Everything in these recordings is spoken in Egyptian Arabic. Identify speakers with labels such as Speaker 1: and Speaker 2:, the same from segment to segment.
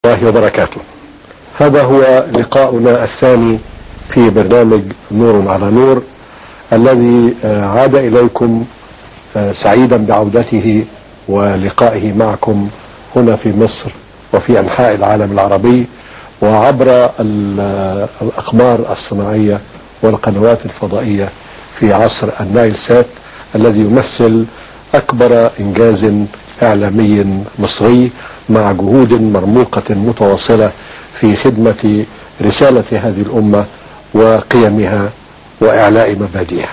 Speaker 1: الله وبركاته هذا هو لقاؤنا الثاني في برنامج نور على نور الذي عاد إليكم سعيدا بعودته ولقائه معكم هنا في مصر وفي أنحاء العالم العربي وعبر الأقمار الصناعية والقنوات الفضائية في عصر النايل سات الذي يمثل أكبر إنجاز إعلامي مصري مع جهود مرموقة متواصلة في خدمة رسالة هذه الأمة وقيمها وإعلاء مبادئها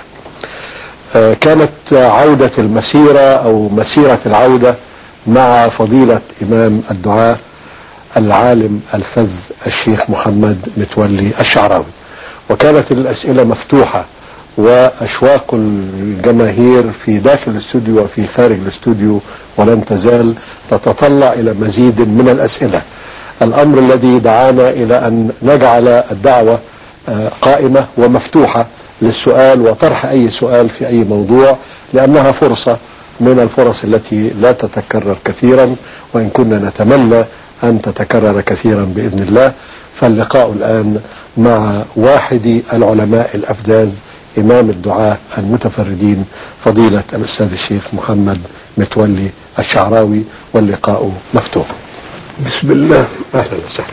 Speaker 1: كانت عودة المسيرة أو مسيرة العودة مع فضيلة إمام الدعاء العالم الفذ الشيخ محمد متولي الشعراوي وكانت الأسئلة مفتوحة وأشواق الجماهير في داخل الاستوديو وفي خارج الاستوديو ولن تزال تتطلع إلى مزيد من الأسئلة الأمر الذي دعانا إلى أن نجعل الدعوة قائمة ومفتوحة للسؤال وطرح أي سؤال في أي موضوع لأنها فرصة من الفرص التي لا تتكرر كثيرا وإن كنا نتمنى أن تتكرر كثيرا بإذن الله فاللقاء الآن مع واحد العلماء الأفذاذ إمام الدعاة المتفردين فضيلة الأستاذ الشيخ محمد متولي الشعراوي واللقاء مفتوح
Speaker 2: بسم الله
Speaker 1: أهلا وسهلا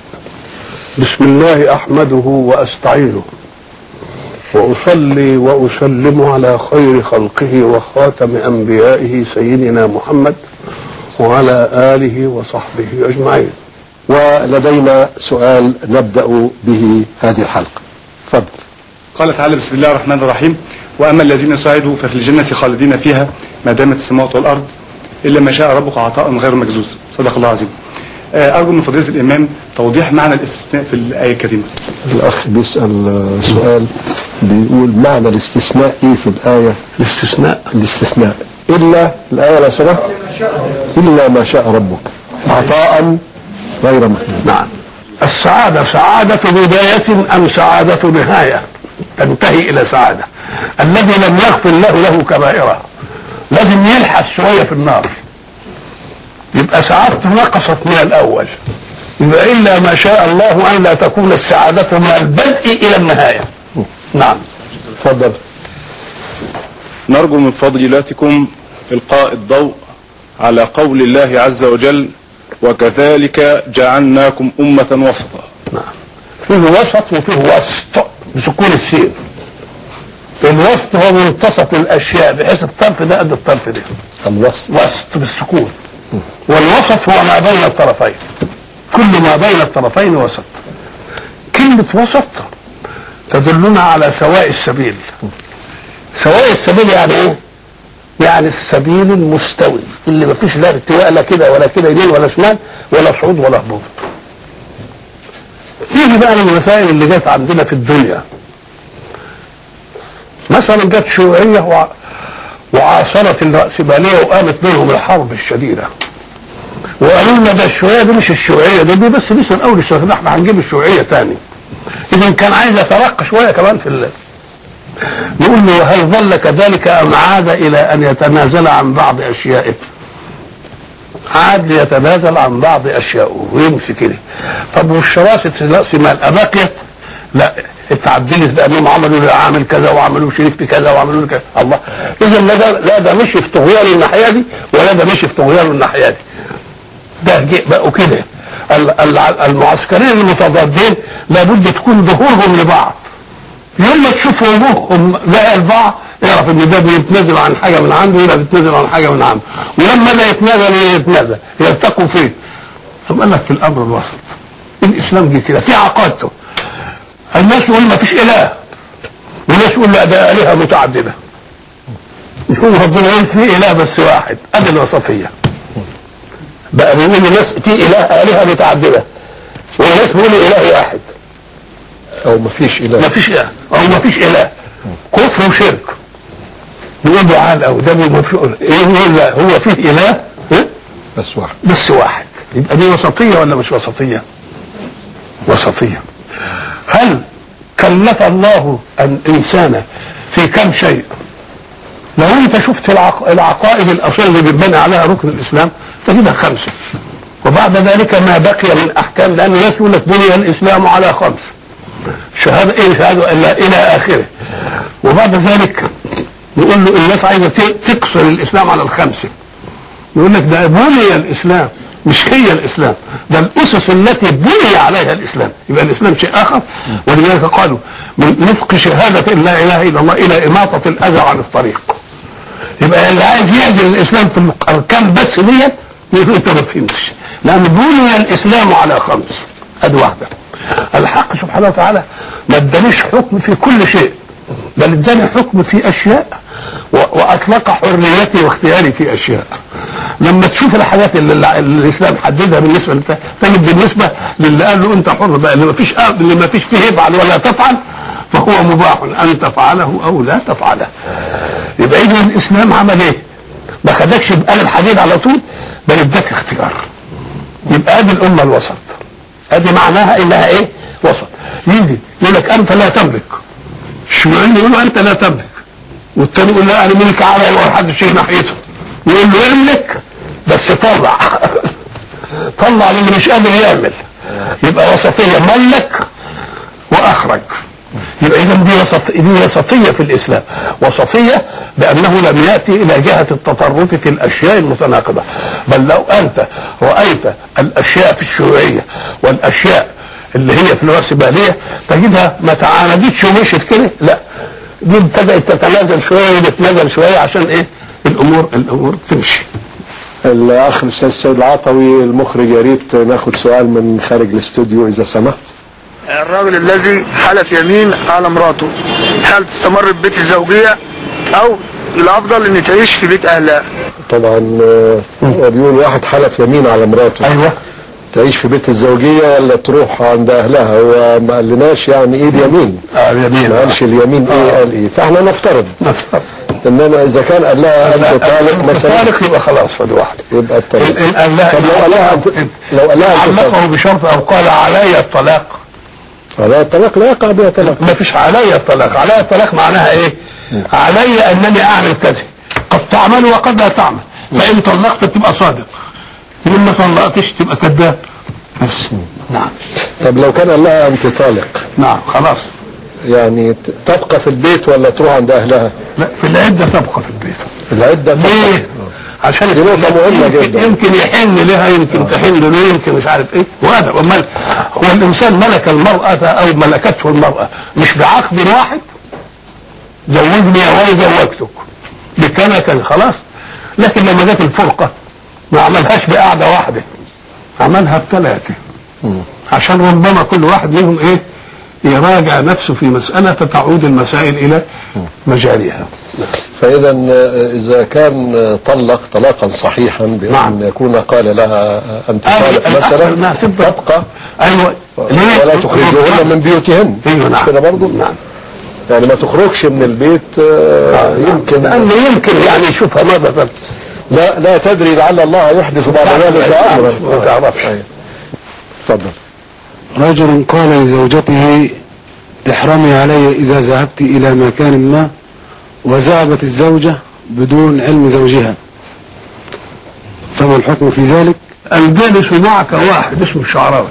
Speaker 2: بسم الله أحمده وأستعينه وأصلي وأسلم على خير خلقه وخاتم أنبيائه سيدنا محمد وعلى آله وصحبه أجمعين
Speaker 1: ولدينا سؤال نبدأ به هذه الحلقة تفضل
Speaker 3: قال تعالى بسم الله الرحمن الرحيم وأما الذين سعدوا ففي الجنة خالدين فيها ما دامت السماوات والأرض إلا ما شاء ربك عطاء غير مجزوز صدق الله العظيم أرجو من فضيلة الإمام توضيح معنى الاستثناء في الآية الكريمة
Speaker 1: الأخ بيسأل سؤال بيقول معنى الاستثناء إيه في الآية
Speaker 2: الاستثناء
Speaker 1: الاستثناء إلا الآية لو سمحت إلا ما شاء ربك عطاء غير محدود
Speaker 2: نعم السعادة سعادة بداية أم سعادة نهاية تنتهي إلى سعادة الذي لم يغفر الله له كبائره لازم يلحس شوية في النار يبقى سعادته نقصت من الأول يبقى إلا ما شاء الله أن لا تكون السعادة من البدء إلى النهاية نعم
Speaker 1: تفضل
Speaker 4: نرجو من فضيلتكم إلقاء الضوء على قول الله عز وجل وكذلك جعلناكم أمة وسطا
Speaker 2: نعم فيه وسط وفيه وسط بسكون السين الوسط هو منتصف الاشياء بحيث الطرف ده قد الطرف ده
Speaker 1: الوسط
Speaker 2: وسط بالسكون والوسط هو ما بين الطرفين كل ما بين الطرفين وسط كلمة وسط تدلنا على سواء السبيل سواء السبيل يعني ايه؟ يعني السبيل المستوي اللي ما فيش لا ارتواء لا كده ولا كده يمين ولا شمال ولا صعود ولا هبوط تيجي بقى المسائل اللي جت عندنا في الدنيا مثلا جت شيوعية وع... وعاصرت الرأسمالية وقامت بينهم الحرب الشديدة وقالوا لنا ده الشيوعية دي مش الشيوعية دي, دي بس لسه الأول الشيوعية احنا هنجيب الشيوعية تاني إذا كان عايز يترقى شوية كمان في الليل نقول له هل ظل كذلك أم عاد إلى أن يتنازل عن بعض أشيائه عاد ليتنازل عن بعض أشيائه ويمشي كده طب والشراسة رأس مال أبقيت لا اتعدلت بانهم عملوا له عامل كذا وعملوا شريك في كذا وعملوا له كذا الله اذا لا ده لا ده مشي في طغيان الناحيه دي ولا ده مشي في طغيان الناحيه دي ده بقوا كده المعسكرين المتضادين لابد تكون ظهورهم لبعض يوم ما تشوف وجوههم لا البعض اعرف ان ده بيتنازل عن حاجه من عنده ولا بيتنازل عن حاجه من عنده ولما لا يتنازل ولا يتنازل يلتقوا فين؟ طب قال لك في الامر الوسط الاسلام جه كده في عقادته الناس يقول ما فيش اله والناس يقول لا ده الهه متعدده يقول ربنا يقول في اله بس واحد ادي الوسطيه بقى بيقول الناس في اله الهه متعدده والناس بيقولوا اله واحد
Speaker 1: أو ما فيش إله
Speaker 2: ما فيش اله او ما فيش اله كفر وشرك نقول له عال او ده يقول لا هو فيه اله
Speaker 1: بس واحد
Speaker 2: بس واحد يبقى دي وسطيه ولا مش وسطيه؟ وسطيه هل كلف الله الانسان في كم شيء لو انت شفت العق... العقائد الاصيله اللي بيتبنى عليها ركن الاسلام تجدها خمسه وبعد ذلك ما بقي من احكام لان الناس يقول لك بني الاسلام على خمس شهاده ايه شهاده الا الى اخره وبعد ذلك يقول له الناس عايزه ت- تقصر الاسلام على الخمسه يقول لك ده بني الاسلام مش هي الاسلام ده الاسس التي بني عليها الاسلام يبقى الاسلام شيء اخر ولذلك قالوا من نطق شهاده لا اله الا الله الى اماطه الاذى عن الطريق يبقى اللي عايز يعزل الاسلام في الاركان بس ديت يقول له انت ما فهمتش لان بني الاسلام على خمس ادي واحده الحق سبحانه وتعالى ما ادانيش حكم في كل شيء بل اداني حكم في اشياء و- واطلق حريتي واختياري في اشياء لما تشوف الحاجات اللي, اللي الاسلام حددها بالنسبه لت- تجد بالنسبه للي قال له انت حر بقى اللي ما فيش اللي ما فيش فيه افعل ولا تفعل فهو مباح ان تفعله او لا تفعله يبقى اذا الاسلام عمل ايه؟ ما خدكش بقلب الحديد على طول بل اداك اختيار يبقى ادي الامه الوسط ادي معناها انها ايه؟ وسط يجي يقول لك انت لا تملك الشيوعيين يقولوا انت لا تملك والتاني يقول لا انا ملك على ولا حد شيء ناحيته يقول له املك بس طلع طلع للي مش قادر يعمل يبقى وسطيه ملك واخرج يبقى اذا دي وسط دي وسطيه في الاسلام وسطيه بانه لم ياتي الى جهه التطرف في الاشياء المتناقضه بل لو انت رايت الاشياء في الشيوعيه والاشياء اللي هي في الراسماليه تجدها ما تعاندتش ومشت كده لا دي ابتدات تتنازل شويه وتتنازل شويه عشان ايه الامور الامور تمشي
Speaker 1: الاخ الاستاذ سيد العطوي المخرج يا ريت ناخد سؤال من خارج الاستوديو اذا سمحت
Speaker 5: الرجل الذي حلف يمين على مراته هل تستمر في بيت الزوجية أو الأفضل أن تعيش في بيت أهلها
Speaker 1: طبعا آه، هو بيقول واحد حلف يمين على مراته
Speaker 2: ايوه
Speaker 1: تعيش في بيت الزوجيه ولا تروح عند اهلها هو ما قالناش يعني ايه اليمين
Speaker 2: اه اليمين
Speaker 1: ما قالش اليمين ايه قال ايه فاحنا نفترض
Speaker 2: نفترض.
Speaker 1: انما اذا كان قال لها انت طالق مثلا
Speaker 2: طالق يبقى خلاص ادي واحده
Speaker 1: يبقى الطلاق
Speaker 2: إن- إن قال لها
Speaker 1: طب لو قال لها أنت- لو قال لها انت طالق
Speaker 2: علقه بشرط او قال علي الطلاق
Speaker 1: لا الطلاق لا يقع بها طلاق
Speaker 2: ما فيش علي الطلاق علي الطلاق معناها ايه علي انني اعمل كذا قد تعمل وقد لا تعمل فان طلقت تبقى صادق وان ما طلقتش تبقى كذاب بس نعم
Speaker 1: طب لو كان قال لها انت طالق
Speaker 2: نعم خلاص
Speaker 1: يعني ت- تبقى في البيت ولا تروح عند اهلها
Speaker 2: لا في العده تبقى في البيت
Speaker 1: العده تبقى.
Speaker 2: ليه؟ عشان
Speaker 1: دي نقطة
Speaker 2: السيدة
Speaker 1: مهمة
Speaker 2: يمكن,
Speaker 1: جدا.
Speaker 2: يمكن يحن لها يمكن تحن له يمكن مش عارف ايه وهذا امال هو الانسان ملك المرأة او ملكته المرأة مش بعقد واحد زوجني او زوجتك بكذا كان خلاص لكن لما جت الفرقة ما عملهاش بقعدة واحدة عملها بثلاثة عشان ربما كل واحد منهم ايه يراجع نفسه في مسألة فتعود المسائل إلى مجاريها
Speaker 1: فاذا آه، اذا كان آه، طلق طلاقا صحيحا بان
Speaker 2: نعم.
Speaker 1: يكون قال لها آه، انت
Speaker 2: أيوة،
Speaker 1: طالق
Speaker 2: الأحسن
Speaker 1: مثلا
Speaker 2: إنها تفضل.
Speaker 1: تبقى
Speaker 2: ايوه ليه؟
Speaker 1: ولا تخرجوهن من بيوتهن
Speaker 2: ايوه
Speaker 1: مش
Speaker 2: نعم
Speaker 1: كده برضه
Speaker 2: نعم
Speaker 1: يعني ما تخرجش من البيت آه، يمكن
Speaker 2: لانه يمكن يعني يشوفها ماذا
Speaker 1: لا لا تدري لعل الله يحدث بعد ذلك امرا
Speaker 2: ما تعرفش
Speaker 1: أيوة. اتفضل
Speaker 6: رجل قال لزوجته تحرمي علي إذا ذهبت إلى مكان ما وذهبت الزوجة بدون علم زوجها فما الحكم في ذلك
Speaker 2: الجالس معك واحد اسمه الشعراوي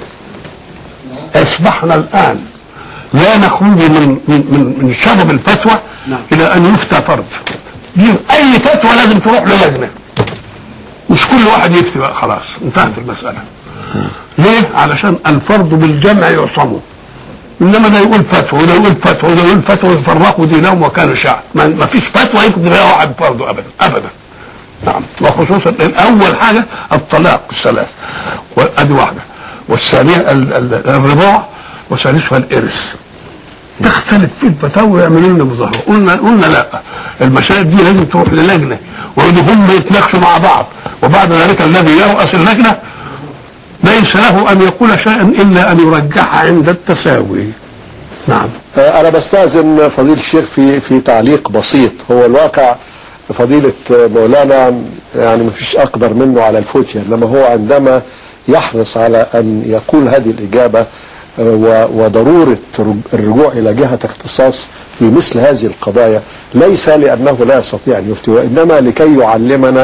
Speaker 2: اصبحنا الان لا نخرج من من من, من شرب الفتوى
Speaker 6: نعم.
Speaker 2: الى ان يفتى فرض دي اي فتوى لازم تروح للجنه مش كل واحد يفتي بقى خلاص انتهت المساله ليه؟ علشان الفرض بالجمع يعصمه انما ده يقول فتوى وده يقول فتوى وده يقول فتوى يفرقوا دينهم وكانوا شعب ما ما فيش فتوى يقضي بها واحد فرضه ابدا ابدا نعم وخصوصا اول حاجه الطلاق الثلاث وادي واحده والثانيه ال- ال- الرضاع وثالثها الارث تختلف في الفتاوى ويعملوا لنا مظاهره قلنا قلنا لا المسائل دي لازم تروح للجنه ويقعدوا هم يتناقشوا مع بعض وبعد ذلك الذي يرأس اللجنه ليس له ان يقول شيئا الا ان يرجح عند التساوي نعم
Speaker 1: آه، أنا بستأذن فضيلة الشيخ في في تعليق بسيط هو الواقع فضيلة آه، مولانا يعني ما فيش أقدر منه على الفتية إنما هو عندما يحرص على أن يقول هذه الإجابة آه، و- وضرورة رج- الرجوع إلى جهة اختصاص في مثل هذه القضايا ليس لأنه لا يستطيع أن يفتي وإنما لكي يعلمنا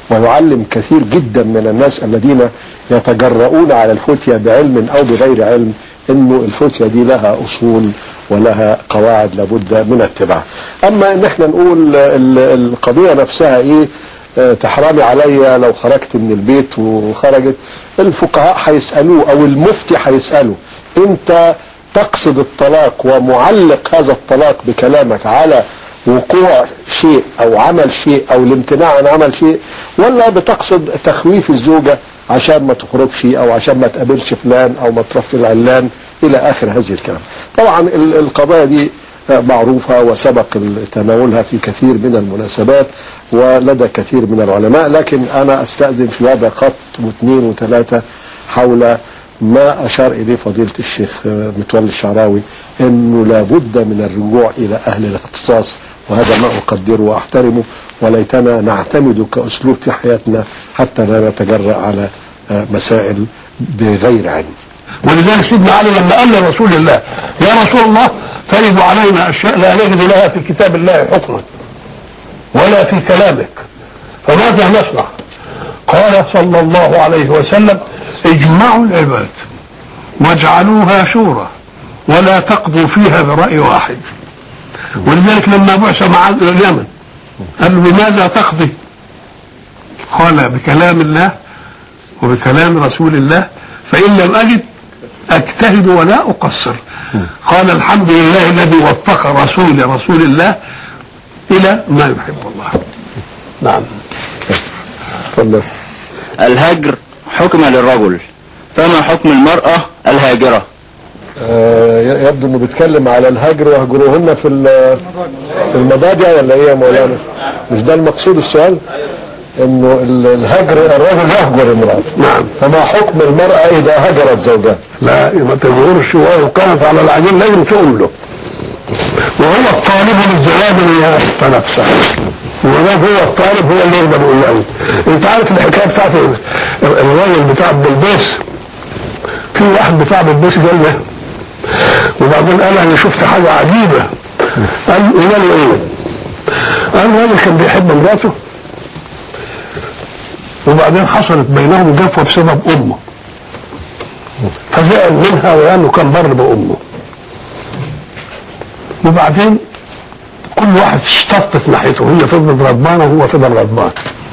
Speaker 1: ويعلم كثير جدا من الناس الذين يتجرؤون على الفتية بعلم أو بغير علم انه الفتية دي لها اصول ولها قواعد لابد من اتباعها اما ان احنا نقول ال- القضية نفسها ايه آه، تحرمي عليا لو خرجت من البيت وخرجت الفقهاء هيسألوه او المفتي هيسأله انت تقصد الطلاق ومعلق هذا الطلاق بكلامك على وقوع شيء او عمل شيء او الامتناع عن عمل شيء ولا بتقصد تخويف الزوجة عشان ما تخرجش او عشان ما تقابلش فلان او ما تروحش العلان الى اخر هذه الكلام طبعا ال- القضايا دي معروفة وسبق تناولها في كثير من المناسبات ولدى كثير من العلماء لكن أنا أستأذن في وضع خط واثنين وثلاثة حول ما أشار إليه فضيلة الشيخ متولي الشعراوي أنه لابد من الرجوع إلى أهل الاختصاص وهذا ما أقدره وأحترمه وليتنا نعتمد كأسلوب في حياتنا حتى لا نتجرأ على مسائل بغير علم
Speaker 2: ولذلك سيدنا علي لما قال لرسول الله يا رسول الله ترد علينا اشياء لا نجد لها في كتاب الله حكما ولا في كلامك فماذا نصنع؟ قال صلى الله عليه وسلم اجمعوا العباد واجعلوها شورى ولا تقضوا فيها برأي واحد ولذلك لما بعث معاذ الى اليمن قال له بماذا تقضي؟ قال بكلام الله وبكلام رسول الله فإن لم أجد أجتهد ولا أقصر قال الحمد لله الذي وفق رسول رسول الله إلى ما يحب الله نعم
Speaker 1: تفضل
Speaker 7: الهجر حكم للرجل فما حكم المرأة الهاجرة
Speaker 1: آه، يبدو انه بيتكلم على الهجر وهجروهن في ال- في المضاجع ولا ايه يا مولانا؟ مش ده المقصود السؤال؟ انه ال- الهجر الرجل يهجر امراته
Speaker 2: نعم
Speaker 1: فما حكم المرأة إذا هجرت زوجها؟
Speaker 2: لا ما تغيرش ولو كانت على العجين لازم تقول له وهو الطالب للزواج ان يعرف نفسه وما هو الطالب هو اللي يقدر يقول له انت عارف الحكايه بتاعت ال- الراجل بتاع بلبيس في واحد بتاع بلبيس قال له وبعدين قال انا شفت حاجه عجيبه قال قال له ايه؟ قال الراجل كان بيحب مراته وبعدين حصلت بينهم جفوه بسبب امه فزعل منها وقال كان بر بامه وبعدين كل واحد اشتطت ناحيته هي فضلت غضبانه وهو فضل غضبان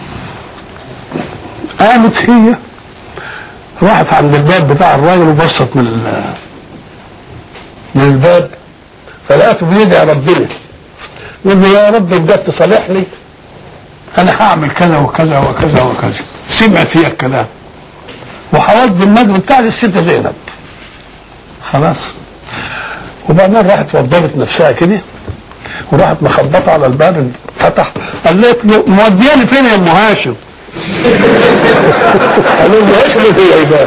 Speaker 2: قامت هي راحت عند الباب بتاع الراجل وبصت من ال- من الباب فلقته بيدعي ربنا يقول له يا رب بجد تصالحني انا هعمل كذا وكذا وكذا وكذا سمعت هي الكلام وهودي النجم بتاع الست زينب خلاص وبعدين راحت وضبت نفسها كده وراحت مخبطه على الباب فتح قالت له مودياني فين يا ام هاشم؟ قال له ام هاشم اللي هي الباب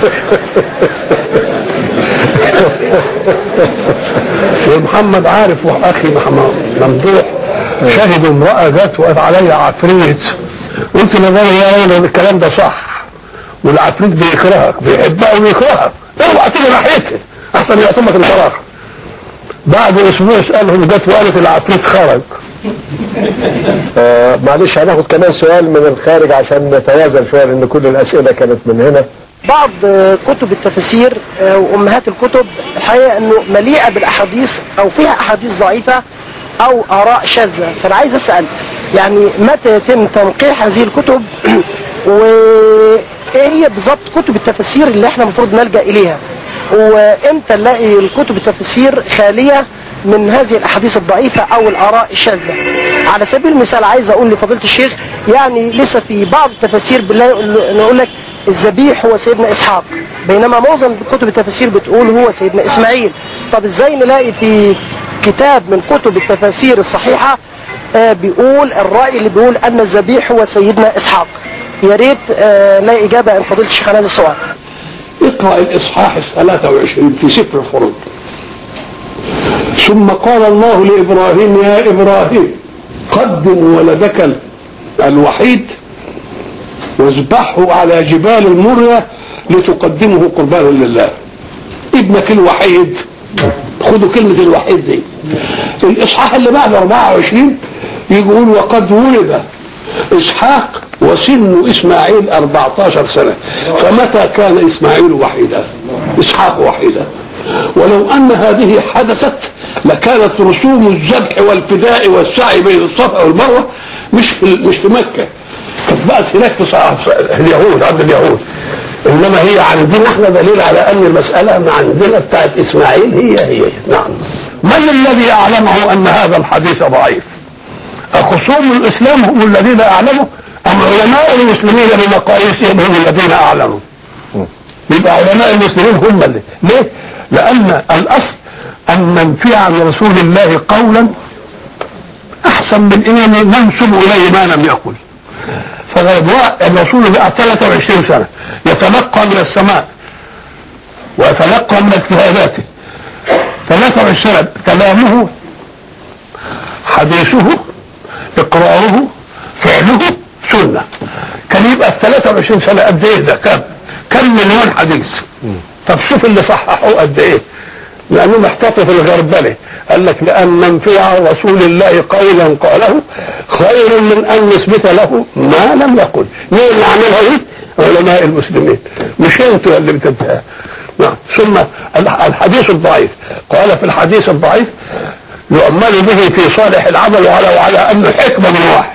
Speaker 2: ومحمد عارف واخي محمد ممدوح شهدوا امراه جت وقف عليا عفريت قلت له يا راجل الكلام ده صح والعفريت بيكرهك بيحبها وبيكرهك اوعى تيجي ناحيتي احسن يعطمك الفراغ بعد اسبوع اسالهم جت وقالت العفريت خرج
Speaker 1: آه معلش هناخد كمان سؤال من الخارج عشان نتوازن شوية لأن كل الأسئلة كانت من هنا
Speaker 8: بعض آه، كتب التفاسير آه، وامهات الكتب الحقيقه انه مليئه بالاحاديث او فيها احاديث ضعيفه او اراء شاذه فانا عايز اسال يعني متى يتم تنقيح هذه الكتب وايه هي بالظبط كتب التفاسير اللي احنا المفروض نلجا اليها وامتى نلاقي الكتب التفاسير خاليه من هذه الاحاديث الضعيفه او الاراء الشاذه على سبيل المثال عايز اقول لفضيله الشيخ يعني لسه في بعض التفاسير بالله نقول لك الذبيح هو سيدنا اسحاق بينما معظم كتب التفاسير بتقول هو سيدنا اسماعيل طب ازاي نلاقي في كتاب من كتب التفاسير الصحيحه آه بيقول الراي اللي بيقول ان الذبيح هو سيدنا اسحاق يا ريت آه نلاقي اجابه عن فضيله الشيخ عن هذا السؤال
Speaker 2: اقرا الاصحاح ال 23 في سفر الخروج ثم قال الله لابراهيم يا ابراهيم قدم ولدك الوحيد واذبحه على جبال المريا لتقدمه قربانا لله ابنك الوحيد خدوا كلمة الوحيد دي الإصحاح اللي بعد 24 يقول وقد ولد إسحاق وسن اسماعيل 14 سنه فمتى كان اسماعيل وحيدا اسحاق وحيدا ولو ان هذه حدثت لكانت رسوم الذبح والفداء والسعي بين الصفا والمروه مش في مش في مكه كانت بقت هناك في صع- في اليهود عند اليهود انما هي عندنا احنا دليل على ان المساله من عندنا بتاعت اسماعيل هي هي نعم من الذي اعلمه ان هذا الحديث ضعيف أخصوم الإسلام هم الذين أعلموا أم علماء المسلمين بمقاييسهم هم الذين أعلموا يبقى علماء المسلمين هم اللي ليه؟ لأن الأصل أن ننفي عن رسول الله قولا أحسن من أن ننسب إليه ما لم يقل فالرسول بقى 23 سنة يتلقى من السماء ويتلقى من اجتهاداته 23 سنة كلامه حديثه اقراره فعله سنه كان يبقى في 23 سنه قد ايه ده كم كم مليون حديث طب شوف اللي صححوه قد ايه لانه محتاط في الغربله قال لك لان ننفي عن رسول الله قولا قاله خير من ان نثبت له ما لم يقل مين اللي عملها دي علماء المسلمين مش انتوا اللي بتنتهى نعم ثم الحديث الضعيف قال في الحديث الضعيف يؤمل به في صالح العمل وعلى وعلى انه حكمه من واحد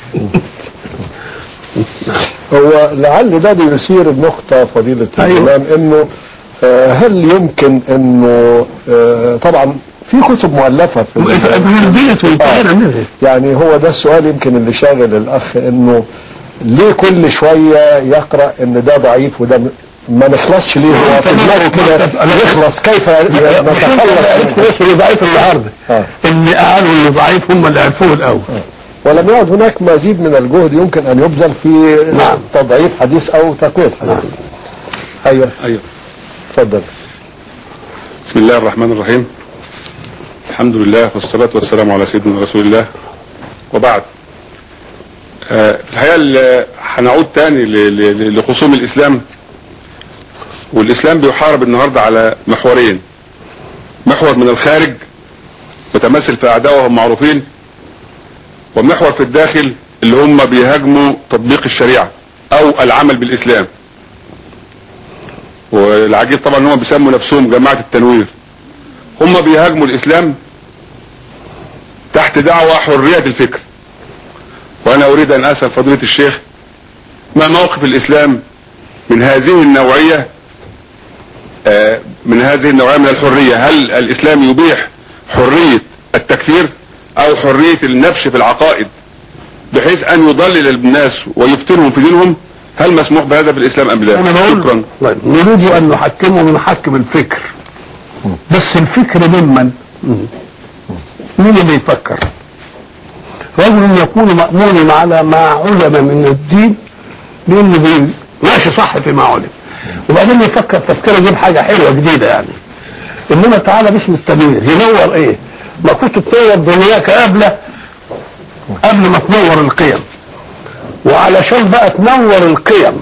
Speaker 1: هو لعل ده بيثير النقطة فضيلة
Speaker 2: أيوة.
Speaker 1: الإمام إنه آه، هل يمكن إنه آه، طبعا في كتب مؤلفة في
Speaker 2: البيت وانتهينا منها
Speaker 1: يعني هو ده السؤال يمكن اللي شاغل الأخ إنه ليه كل شوية يقرأ إن ده ضعيف وده م- ما نخلصش ليه هو في دماغه كده يخلص كيف نتخلص
Speaker 2: عرفت
Speaker 1: منه
Speaker 2: بس اللي ضعيف النهارده
Speaker 1: آه.
Speaker 2: اللي قالوا اللي ضعيف هم اللي عرفوه الاول
Speaker 1: ولم يعد هناك مزيد من الجهد يمكن أن يبذل في
Speaker 2: نعم.
Speaker 1: تضعيف حديث أو تقوية حديث أيوه
Speaker 4: أيوه
Speaker 1: اتفضل
Speaker 4: بسم الله الرحمن الرحيم الحمد لله والصلاة والسلام على سيدنا رسول الله وبعد آه، في الحقيقة ال- هنعود تاني ل- ل- لخصوم الإسلام والإسلام بيحارب النهاردة على محورين محور من الخارج متمثل في أعدائهم معروفين ومحور في الداخل اللي هم بيهاجموا تطبيق الشريعة أو العمل بالإسلام والعجيب طبعا ان هم بيسموا نفسهم جماعه التنوير هم بيهاجموا الاسلام تحت دعوى حريه الفكر وانا اريد ان اسال فضيله الشيخ ما موقف الاسلام من هذه النوعيه آه، من هذه النوعيه من الحريه هل الاسلام يبيح حريه التكفير او حريه النفش في العقائد بحيث ان يضلل الناس ويفتنهم في دينهم هل مسموح بهذا في الاسلام ام لا
Speaker 2: انا بقول
Speaker 4: شكرا
Speaker 2: طيب نريد ان نحكمه من حكم الفكر بس الفكر ممن مين اللي يفكر رجل يكون مأمون على ما علم من الدين بانه بي- ماشي صح فيما علم وبعدين يفكر تفكيره يجيب حاجه حلوه جديده يعني انما تعالى باسم التنوير ينور ايه؟ ما كنت تنور دنياك قبل قبل ما تنور القيم وعلشان بقى تنور القيم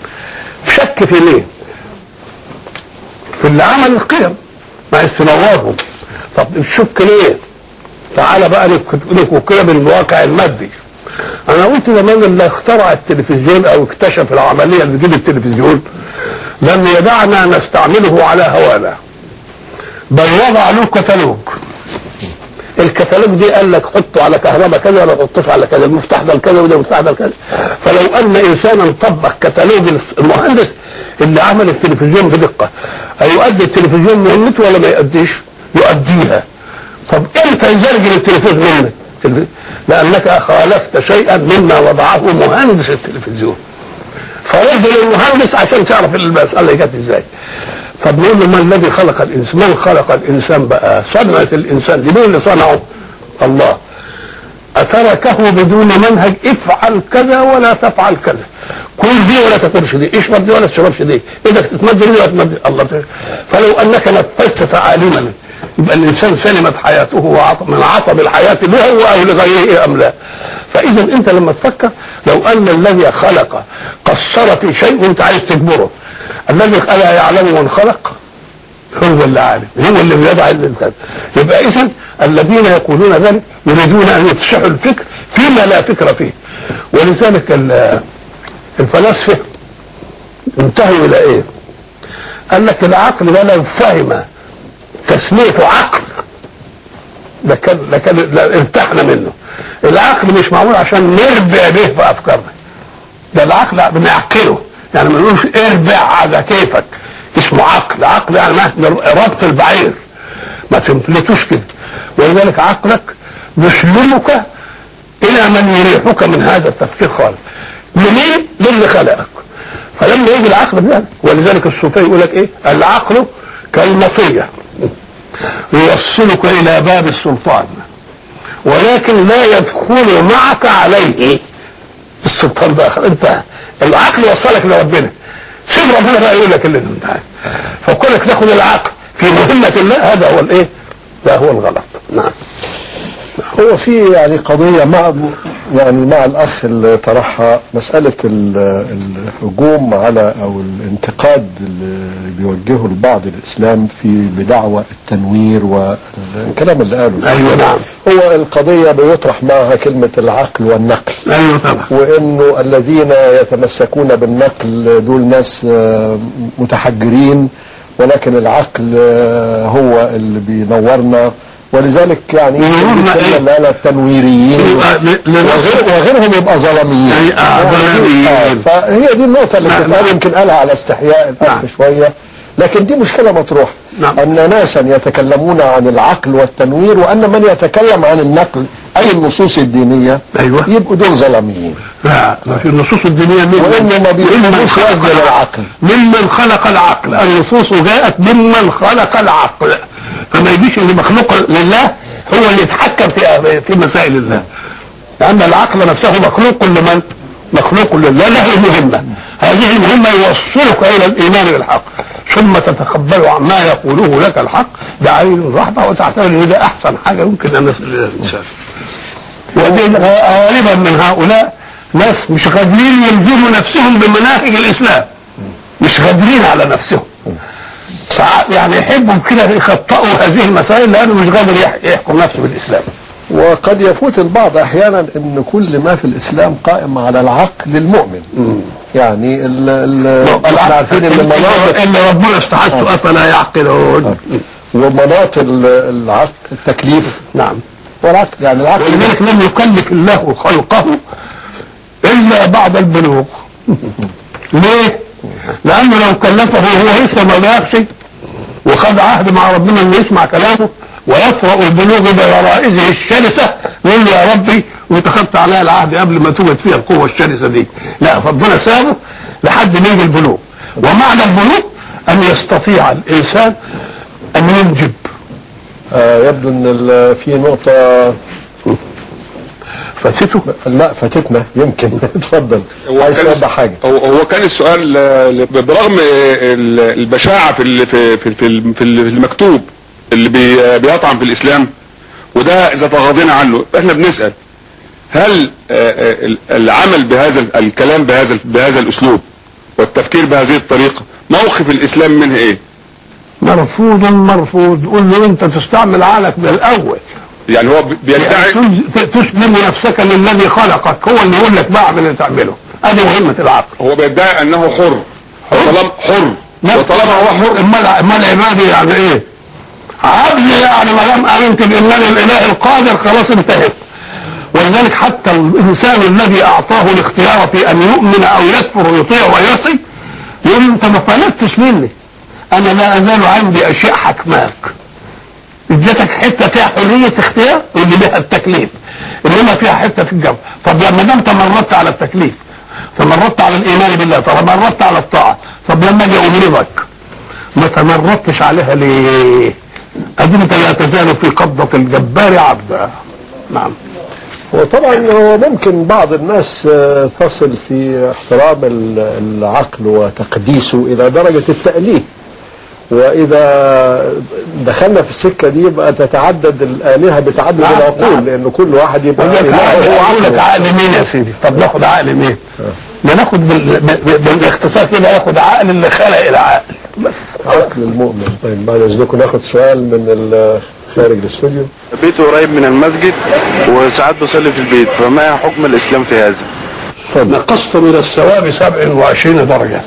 Speaker 2: شك في ليه في اللي عمل القيم ما عايز تنورهم طب الشك ليه تعالى بقى نك- نفكنا بالواقع المادي انا قلت زمان اللي اخترع التلفزيون او اكتشف العمليه اللي تجيب التلفزيون لم يدعنا نستعمله على هوانا بل وضع له كتالوج الكتالوج دي قال لك حطه على كهرباء كذا ولا تحطوش على كذا المفتاح ده لكذا وده المفتاح ده لكذا فلو ان انسانا طبق كتالوج المهندس اللي عمل التلفزيون بدقه هيؤدي التلفزيون مهمته ولا ما يؤديش؟ يؤديها طب امتى يزرجل التلفزيون منك؟ تلف- لانك خالفت شيئا مما وضعه مهندس التلفزيون فرد للمهندس عشان تعرف المساله جت ازاي طب نقول له ما الذي خلق الانسان من خلق الانسان بقى صنعه الانسان دي مين اللي صنعه الله أتركه بدون منهج افعل كذا ولا تفعل كذا كل دي ولا تاكلش دي اشرب دي ولا تشربش دي ايدك تتمد دي ولا تمد الله ت- فلو انك نفذت تعاليما يبقى الانسان سلمت حياته وعط- من عطب الحياه له هو او لغيره ام لا فاذا انت لما تفكر لو ان الذي خلق قصر في شيء وانت عايز تجبره الذي الا يعلم من خلق هو اللي عالم هو اللي بيضع الكلام يبقى اذا الذين يقولون ذلك يريدون ان يفسحوا الفكر فيما لا فكر فيه ولذلك ال- الفلاسفه انتهوا الى ايه؟ قال لك العقل ده لو فهم تسميته عقل لكن لكن ارتحنا منه العقل مش معمول عشان نربع به في افكارنا ده العقل بنعقله يعني ما نقولش اربع على كيفك اسمه عقل عقل يعني مهما ربط البعير ما تنفلتوش كده ولذلك عقلك يسلمك الى من يريحك من هذا التفكير خالص منين للي خلقك فلما يجي العقل ده ولذلك الصوفيه يقول لك ايه العقل كالمطيه يوصلك الى باب السلطان ولكن لا يدخل معك عليه السلطان ده آخر. انت العقل وصلك لربنا سيب ربنا بقى يقول لك اللي انت عايز فكونك تاخد العقل في مهمه الله هذا هو الايه؟ ده هو الغلط نعم
Speaker 1: هو في يعني قضية مع يعني مع الأخ اللي طرحها مسألة ال- الهجوم على أو الانتقاد اللي بيوجهه البعض الإسلام في بدعوى التنوير والكلام اللي قاله
Speaker 2: ايوه نعم
Speaker 1: هو القضية بيطرح معها كلمة العقل والنقل
Speaker 2: ايوه طبعا
Speaker 1: وانه الذين يتمسكون بالنقل دول ناس آه، متحجرين ولكن العقل آه، هو اللي بينورنا ولذلك يعني
Speaker 2: بينورنا
Speaker 1: الكلمة
Speaker 2: إيه؟
Speaker 1: اللي قالها التنويريين
Speaker 2: يبقى ل- لنقل-
Speaker 1: وغير وغيرهم يبقى ظلاميين
Speaker 2: يعني آه، ظلاميين.
Speaker 1: آه، فهي دي النقطة اللي
Speaker 2: نعم،
Speaker 1: بتتقال
Speaker 2: نعم.
Speaker 1: يمكن قالها على استحياء الأخ
Speaker 2: نعم.
Speaker 1: شوية لكن دي مشكلة مطروحة
Speaker 2: نعم.
Speaker 1: أن ناسا يتكلمون عن العقل والتنوير وأن من يتكلم عن النقل أي النصوص الدينية
Speaker 2: أيوة.
Speaker 1: يبقوا دول ظلاميين
Speaker 2: لا ما في النصوص الدينيه من
Speaker 1: وإنه ما بيقولوش وزن للعقل
Speaker 2: ممن خلق العقل النصوص جاءت ممن خلق العقل فما يجيش اللي مخلوق لله هو اللي يتحكم في في مسائل الله لان العقل نفسه مخلوق لمن مخلوق لله له مهمه هذه المهمه يوصلك الى الايمان بالحق ثم تتقبل ما يقوله لك الحق بعين الرحمه وتعتبر ان ده احسن حاجه يمكن ان يصل الى الانسان ودي غالبا من هؤلاء ناس مش قادرين يلزموا نفسهم بمناهج الاسلام مش قادرين على نفسهم فع- يعني يحبوا كده يخطئوا هذه المسائل لانه مش قادر يح- يحكم نفسه بالاسلام
Speaker 1: وقد يفوت البعض احيانا ان كل ما في الاسلام قائم على العقل المؤمن يعني ال ال احنا عارفين ان مناطق
Speaker 2: اللي ربنا استحقه افلا يعقلون
Speaker 1: ومناط ال- العقل التكليف
Speaker 2: نعم
Speaker 1: والعقل يعني العقل
Speaker 2: ولذلك لم يكلف الله خلقه الا بعد البلوغ ليه؟ لانه لو كلفه وهو لسه ما بلغش وخد عهد مع ربنا انه يسمع كلامه ويطرأ البلوغ بغرائزه الشرسه يقول له يا ربي وانت خدت عليها العهد قبل ما توجد فيها القوه الشرسه دي لا فربنا سابه لحد ما يجي البلوغ ومعنى البلوغ ان يستطيع الانسان ان ينجب
Speaker 1: آه يبدو ان ال- في نقطة
Speaker 2: فاتته
Speaker 1: لا فاتتنا يمكن اتفضل
Speaker 4: هو
Speaker 1: عايز
Speaker 4: كان-
Speaker 1: توضح حاجة
Speaker 4: هو هو كان السؤال آه، برغم ال- البشاعه في ال- في في في في المكتوب اللي بي- بيطعن في الاسلام وده اذا تغاضينا عنه احنا بنسال هل آه، آه، العمل بهذا الكلام بهذا بهذا الاسلوب والتفكير بهذه الطريقه موقف الاسلام منه ايه؟
Speaker 2: مرفوض مرفوض قول له انت تستعمل عقلك من الاول
Speaker 4: يعني هو بيدعي
Speaker 2: يعني تز- تسلم نفسك للذي خلقك هو اللي يقول لك بقى اعمل اللي تعمله ادي مهمه العقل
Speaker 4: هو بيدعي انه حر وطالما حر وطالما هو حر
Speaker 2: امال امال عبادي يعني ايه؟ عبدي يعني ما دام امنت بانني الاله القادر خلاص انتهت ولذلك حتى الانسان الذي اعطاه الاختيار في ان يؤمن او يكفر ويطيع ويعصي يقول له انت ما طلبتش مني انا لا ازال عندي اشياء حكماك اديتك حته فيها حريه اختيار واللي بها التكليف انما فيها حته في الجو طب لما دام تمردت على التكليف تمردت على الايمان بالله تمردت على الطاعه طب لما اجي اغلظك ما تمردتش عليها ليه؟ ادي انت لا تزال في قبضه الجبار عبدا نعم
Speaker 1: وطبعا هو ممكن بعض الناس آه، تصل في احترام ال- العقل وتقديسه الى درجة التأليه واذا دخلنا في السكة دي يبقى تتعدد الآلهة بتعدد
Speaker 2: نعم،
Speaker 1: العقول
Speaker 2: نعم.
Speaker 1: لان كل واحد يبقى
Speaker 2: ولك
Speaker 1: إله
Speaker 2: عقل
Speaker 1: هو
Speaker 2: اقول لك
Speaker 1: عقله
Speaker 2: عقل مين يا سيدي طب ناخد عقل مين ما ناخد بال... بال- بالاختصار كده ياخد عقل اللي خلق العقل بس
Speaker 1: عقل المؤمن طيب بعد اذنكم ناخد سؤال من ال- خارج الاستوديو
Speaker 9: بيته قريب من المسجد وساعات بصلي في البيت فما حكم الاسلام في هذا؟
Speaker 1: اتفضل.
Speaker 2: نقصت من الثواب 27 درجة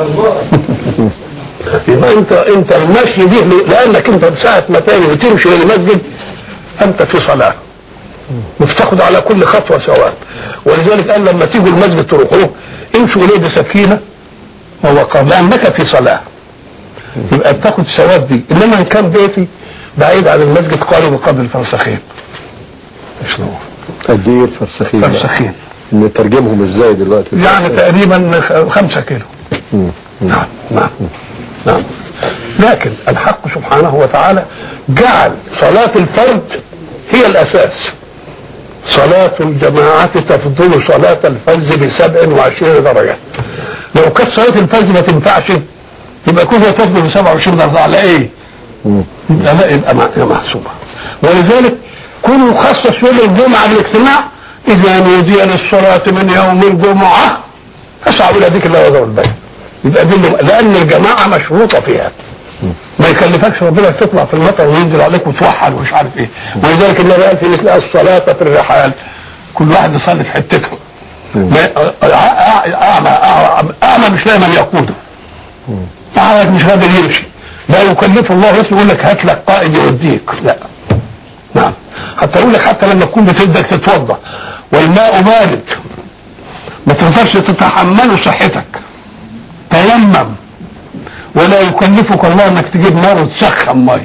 Speaker 2: يبقى انت انت المشي دي لانك انت ساعة ما تاني وتمشي للمسجد انت في صلاة وبتاخد على كل خطوة ثواب ولذلك قال لما تيجوا المسجد تروحوا امشوا اليه بسكينة ووقار لانك في صلاة يبقى بتاخد ثواب دي انما ان كان بيتي بعيد عن المسجد قالوا بقدر الفرسخين شنو
Speaker 1: قد ايه الفرسخين بقى؟
Speaker 2: فرسخين
Speaker 1: نترجمهم ازاي دلوقتي
Speaker 2: يعني تقريبا خ- خمسة كيلو نعم نعم نعم لكن الحق سبحانه وتعالى جعل صلاة الفرد هي الأساس صلاة الجماعة تفضل صلاة الفز بسبع وعشرين درجة لو كانت صلاة الفز ما تنفعش يبقى كلها تفضل بسبع وعشرين درجة على ايه؟ يبقى لا يبقى مع- محسوبة ولذلك كونوا خصص يوم الجمعة بالاجتماع إذا نودي للصلاة من يوم الجمعة فاسعوا إلى ذكر الله وذروا البيع يبقى دي اللي- لأن الجماعة مشروطة فيها ما يكلفكش ربنا تطلع في المطر وينزل عليك وتوحل ومش عارف ايه ولذلك النبي قال في مثل الصلاة في الرحال كل واحد يصلي في حتته ما- أع- أع- أعمى أعمى- أعمى مش لاقي من يقوده أعمى مش قادر يمشي لا يكلف الله نفسه يقول لك هات لك قائد يوديك لا نعم حتى يقول لك حتى لما تكون بتبدك تتوضا والماء بارد ما تقدرش تتحمل صحتك تيمم ولا يكلفك الله انك تجيب نار وتسخن ميه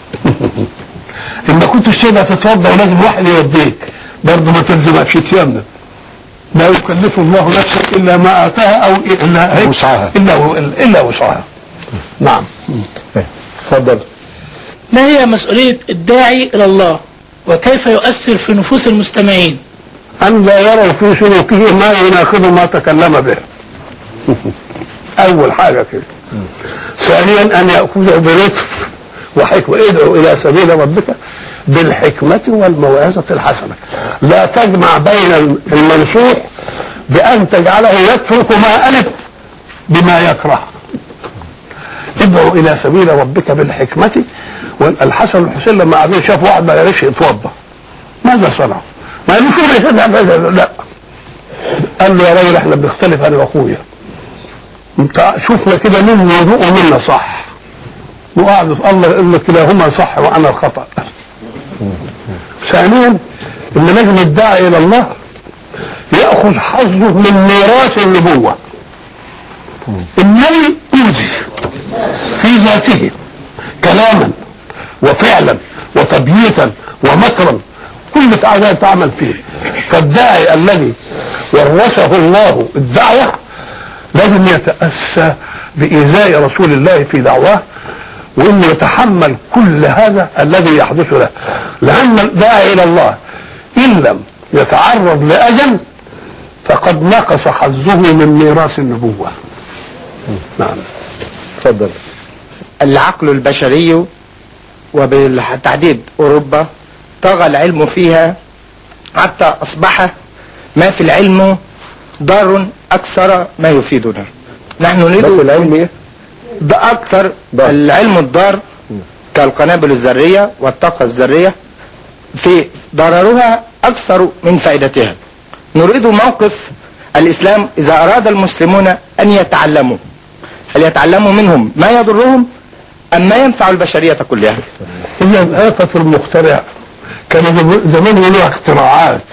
Speaker 2: ان ما كنتش تقدر تتوضا ولازم واحد يوديك برضه ما تلزمكش تيمم لا يكلف الله نفسا الا ما اتاها او الا هيك
Speaker 1: وسعها.
Speaker 2: الا الا وسعها نعم
Speaker 1: اتفضل
Speaker 9: ما هي مسؤولية الداعي إلى الله وكيف يؤثر في نفوس المستمعين
Speaker 2: أن لا يروا في سلوكه ما يناقض ما تكلم به أول حاجة كده ثانيا أن يأخذه بلطف وحكمة ادعو إلى سبيل ربك بالحكمة والموعظة الحسنة لا تجمع بين المنصوح بأن تجعله يترك ما ألف بما يكره ادعو إلى سبيل ربك بالحكمة والحسن والحسين لما قاعدين شافوا واحد ما يعرفش يتوضأ ماذا صنعوا؟ ما قالوا شو يخدع بهذا لا قال له يا راجل احنا بنختلف انا واخويا انت شوفنا كده مين وضوء ومنا صح وقعد الله يقول لك كلاهما صح وانا الخطا ثانيا ان لازم الداعي الى الله ياخذ حظه من ميراث النبوه النبي اوذي في ذاته كلاما وفعلا وتبييتا ومكرا كل تعالى تعمل فيه فالداعي الذي ورثه الله الدعوة لازم يتأسى بإيذاء رسول الله في دعواه وإنه يتحمل كل هذا الذي يحدث له لأن الداعي إلى الله إن لم يتعرض لأذى فقد نقص حظه من ميراث النبوة نعم
Speaker 1: اتفضل
Speaker 10: العقل البشري وبالتحديد أوروبا طغى العلم فيها حتى أصبح ما في العلم ضار أكثر ما يفيدنا نحن نريد
Speaker 1: ما في العلم ايه؟
Speaker 10: ده أكثر
Speaker 1: ضار.
Speaker 10: العلم الضار كالقنابل الذرية والطاقة الذرية في ضررها أكثر من فائدتها نريد موقف الإسلام إذا أراد المسلمون أن يتعلموا هل يتعلموا منهم ما يضرهم أم ما ينفع البشرية كلها
Speaker 2: هي الآفة في المخترع كانوا زمان يقولوا اختراعات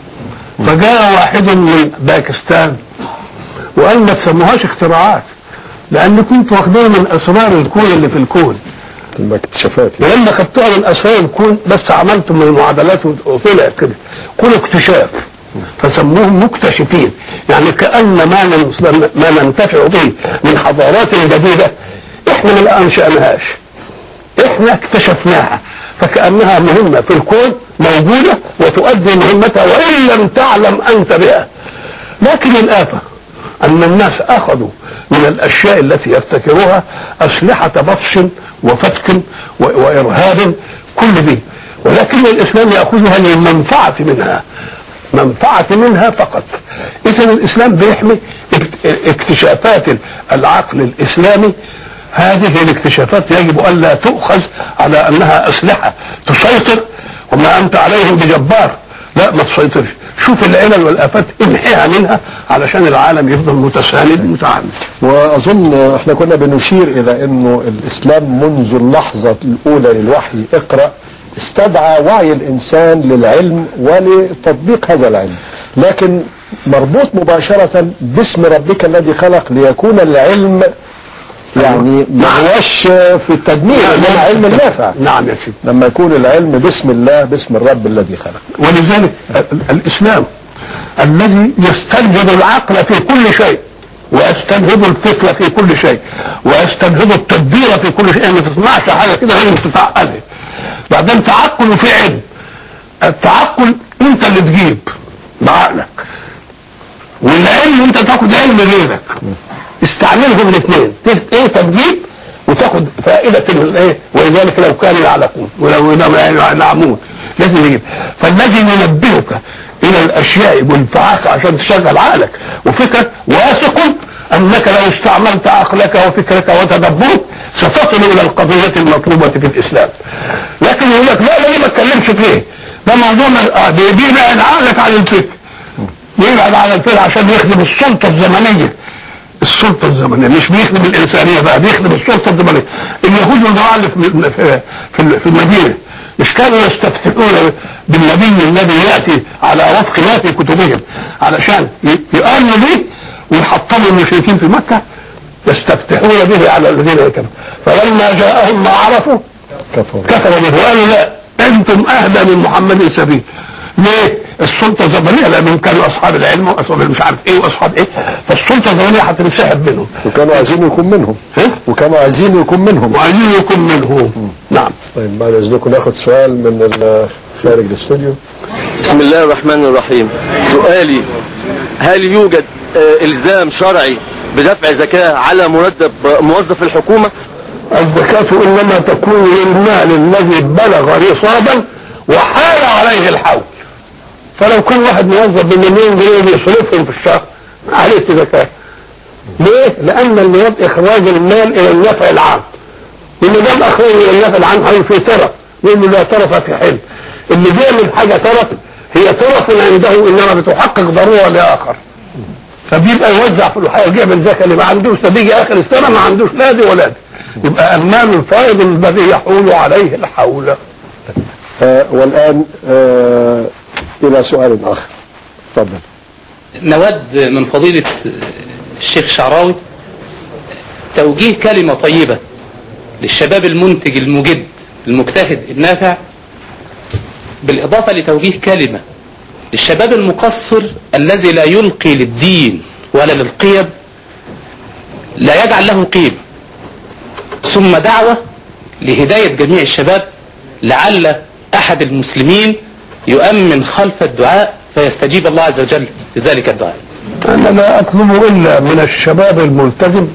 Speaker 2: فجاء واحد من باكستان وقال ما تسموهاش اختراعات لان كنتوا واخدين من اسرار الكون اللي في الكون
Speaker 1: الاكتشافات
Speaker 2: ولما خدتوها من اسرار الكون بس عملتم من المعادلات وطلعت كده قولوا اكتشاف فسموهم مكتشفين يعني كان ما ننس- ما ننتفع به من حضارات جديده احنا ما انشاناهاش احنا اكتشفناها فكانها مهمه في الكون موجوده وتؤدي مهمتها وان لم تعلم انت بها لكن الافه ان الناس اخذوا من الاشياء التي يبتكروها اسلحه بطش وفتك و- وارهاب كل دي ولكن الاسلام ياخذها للمنفعه منها منفعه منها فقط اذا الاسلام بيحمي اكت- اكتشافات العقل الاسلامي هذه الاكتشافات يجب الا تؤخذ على انها اسلحه تسيطر وما انت عليهم بجبار لا ما تسيطرش شوف العلل والافات امحيها منها علشان العالم يفضل متساند متعامل
Speaker 1: واظن احنا كنا بنشير الى انه الاسلام منذ اللحظه الاولى للوحي اقرا استدعى وعي الانسان للعلم ولتطبيق هذا العلم لكن مربوط مباشره باسم ربك الذي خلق ليكون العلم يعني ما هوش في التدمير انما علم نافع
Speaker 2: نعم يا سيدي
Speaker 1: لما يكون العلم باسم الله باسم الرب الذي خلق
Speaker 2: ولذلك ال- ال- الاسلام الذي يستنهض العقل في كل شيء ويستنهض الفكر في كل شيء ويستنهض التدبير في كل شيء يعني ما تصنعش حاجه كده لازم تتعقلها بعدين تعقل وفي علم التعقل انت اللي تجيب بعقلك والعلم انت تاخد علم غيرك استعملهم الاثنين تف- ايه تجيب وتاخد فائده الايه ولذلك لو كانوا يعلمون ولو يعلمون لازم يجيب فالذي ينبهك الى الاشياء والفعاقه عشان تشغل عقلك وفكرك واثق انك لو استعملت عقلك وفكرك وتدبرك ستصل الى القضيه المطلوبه في الاسلام لكن يقول لك لا لا دي ما اتكلمش فيه ده موضوع ما- آه، بي- بيبعد عقلك عن الفكر يبعد عن الفكر عشان يخدم السلطه الزمنيه السلطه الزمنيه مش بيخدم الانسانيه بقى بيخدم السلطه الزمنيه اليهود والجماعه اللي في في في- في المدينه مش كانوا يستفتحون بالنبي الذي ياتي على وفق ما في كتبهم علشان ي- يؤمنوا به ويحطموا المشركين في مكه يستفتحون به على الذين كفروا فلما جاءهم ما عرفوا
Speaker 1: كفر
Speaker 2: كفروا به وقالوا لا انتم اهدى من محمد سبيل ليه؟ السلطه الزمنيه لانهم كانوا اصحاب العلم واصحاب مش عارف ايه واصحاب ايه فالسلطه الزمنيه هتنسحب منهم
Speaker 1: وكانوا عايزين يكون منهم
Speaker 2: إيه؟
Speaker 1: وكانوا عايزين يكون منهم
Speaker 2: وعايزين يكون منهم نعم
Speaker 1: طيب بعد اذنكم ناخد سؤال من ال- خارج الاستوديو
Speaker 11: بسم الله الرحمن الرحيم سؤالي هل يوجد آه، الزام شرعي بدفع زكاة على مرتب موظف الحكومة
Speaker 2: الزكاة إنما تكون للمال الذي بلغ نصابا وحال عليه الحول فلو كان واحد موظف بمليون جنيه بيصرفهم في الشهر عليه زكاة ليه؟ لأن المراد إخراج المال إلى النفع العام إن ده الأخراج إلى النفع العام هل في ترف يقول له لا ترف في حل اللي بيعمل حاجة ترف هي ترف عنده إنما بتحقق ضرورة لآخر فبيبقى يوزع في الحياه يعمل زكاه اللي ما عندوش ده بيجي اخر السنه ما عندوش لا دي ولا دي يبقى المال الفائض الذي يحول عليه الحول
Speaker 1: آه والان آه الى سؤال اخر تفضل
Speaker 12: نود من فضيلة الشيخ الشعراوي توجيه كلمة طيبة للشباب المنتج المجد المجتهد النافع بالإضافة لتوجيه كلمة للشباب المقصر الذي لا يلقي للدين ولا للقيم لا يجعل له قيمة ثم دعوة لهداية جميع الشباب لعل أحد المسلمين يؤمن خلف الدعاء فيستجيب الله عز وجل لذلك الدعاء
Speaker 2: انا لا اطلب الا من الشباب الملتزم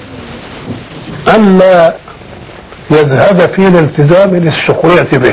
Speaker 2: الا يذهب في الالتزام للسخريه به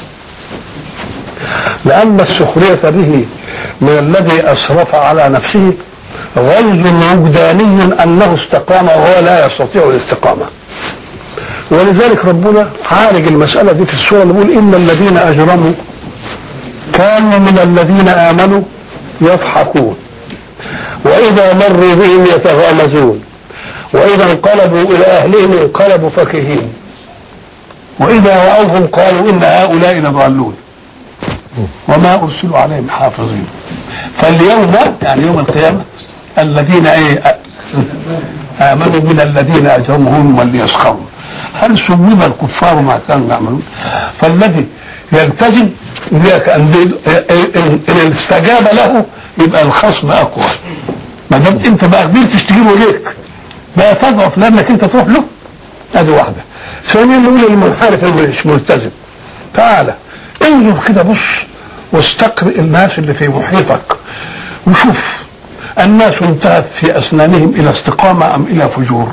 Speaker 2: لان السخريه به من الذي اسرف على نفسه غلظ وجداني انه استقام وهو لا يستطيع الاستقامه ولذلك ربنا عالج المساله دي في السوره اللي بيقول ان الذين اجرموا كانوا من الذين امنوا يضحكون وإذا مروا بهم يتغامزون وإذا انقلبوا إلى أهلهم انقلبوا فكهين وإذا رأوهم قالوا إن هؤلاء لضالون وما أرسلوا عليهم حافظين فاليوم يعني يوم القيامة الذين إيه آمنوا من الذين أجرموا هم اللي يسخرون هل سوب الكفار ما كانوا يعملون فالذي يلتزم إياك أن إن إن استجاب له يبقى الخصم أقوى ما دام أنت ما قدرتش تجيبه ليك لا تضعف لأنك أنت تروح له هذه واحدة ثانيا نقول للمنحرف اللي مش ملتزم تعالى انظر كده بص واستقرئ الناس اللي في محيطك وشوف الناس انتهت في أسنانهم إلى استقامة أم إلى فجور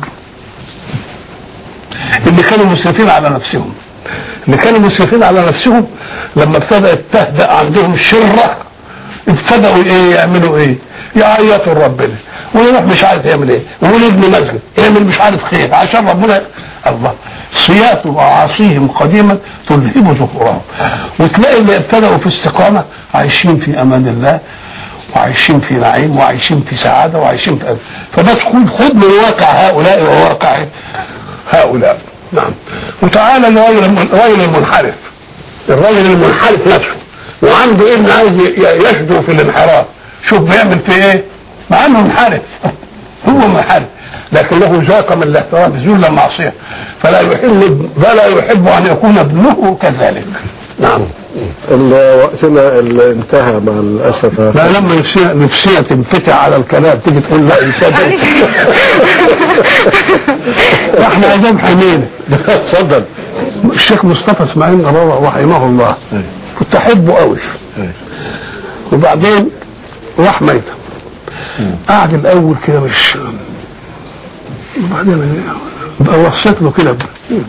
Speaker 2: اللي كانوا مسرفين على نفسهم اللي كانوا مسرفين على نفسهم لما ابتدأت تهدأ عندهم الشرة ابتدأوا ايه يعملوا ايه يعيطوا لربنا ويروح مش عارف يعمل ايه ويقول ابن مسجد يعمل مش عارف خير عشان ربنا الله سياط وعاصيهم قديما تلهب ظهورهم وتلاقي اللي ابتدأوا في استقامة عايشين في أمان الله وعايشين في نعيم وعايشين في سعادة وعايشين في أمان. فبس خد خد من واقع هؤلاء وواقع هؤلاء نعم وتعالى للراجل الم- الراجل المنحرف الراجل المنحرف نفسه وعنده ابن عايز ي- يشدو في الانحراف شوف بيعمل في ايه مع انه منحرف هو منحرف لكن له ذاق من الاحترام ذل معصيه فلا يحب فلا يحب ان يكون ابنه كذلك نعم
Speaker 1: ال- وقتنا ال- انتهى مع الاسف
Speaker 2: لا لما نفسيها نفسيها تنفتح على الكلام تيجي تقول لا انسان احنا عايزين حنين
Speaker 1: اتفضل
Speaker 2: الشيخ مصطفى اسماعيل نبوة رحمه الله كنت احبه قوي وبعدين راح ميتة قعد الاول كده مش وبعدين بقى وصيت له كده